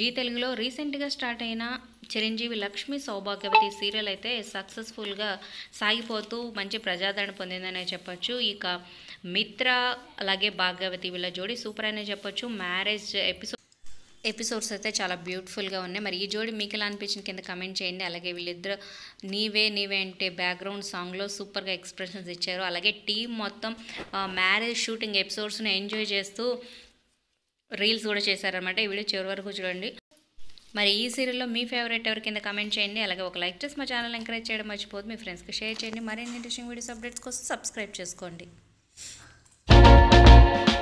G తెలుగులో రీసెంట్గా start అయిన చిరంజీవి లక్ష్మి సౌభాగ్యవతి సీరియల్ అయితే సక్సెస్ఫుల్గా సాగిపోతూ మంచి ప్రజాదరణ పొందిందనే చెప్పొచ్చు ఇక మిత్ర అలాగే భాగ్యవతి వీళ్ళ జోడి సూపర్ అనే చెప్పొచ్చు మ్యారేజ్ ఎపిసోడ్ ఎపిసోడ్స్ అయితే చాలా బ్యూటిఫుల్గా ఉన్నాయి మరి ఈ జోడి మీకు ఎలా అనిపించింది కింద కమెంట్ చేయండి అలాగే వీళ్ళిద్దరు నీవే నీవే అంటే బ్యాక్గ్రౌండ్ సాంగ్లో సూపర్గా ఎక్స్ప్రెషన్స్ ఇచ్చారు అలాగే టీం మొత్తం మ్యారేజ్ షూటింగ్ ఎపిసోడ్స్ని ఎంజాయ్ చేస్తూ రీల్స్ కూడా చేశారనమాట ఈ వీడియో చివరి వరకు చూడండి మరి ఈ సీరియల్లో మీ ఫేవరెట్ ఎవరి కింద కమెంట్ చేయండి అలాగే ఒక లైక్ చేసి మా ఛానల్ ఎంకరేజ్ చేయడం మర్చిపోదు మీ ఫ్రెండ్స్కి షేర్ చేయండి మరిన్ని ఇంట్రెస్టింగ్ వీడియోస్ అప్డేట్స్ కోసం సబ్స్క్రైబ్ చేసుకోండి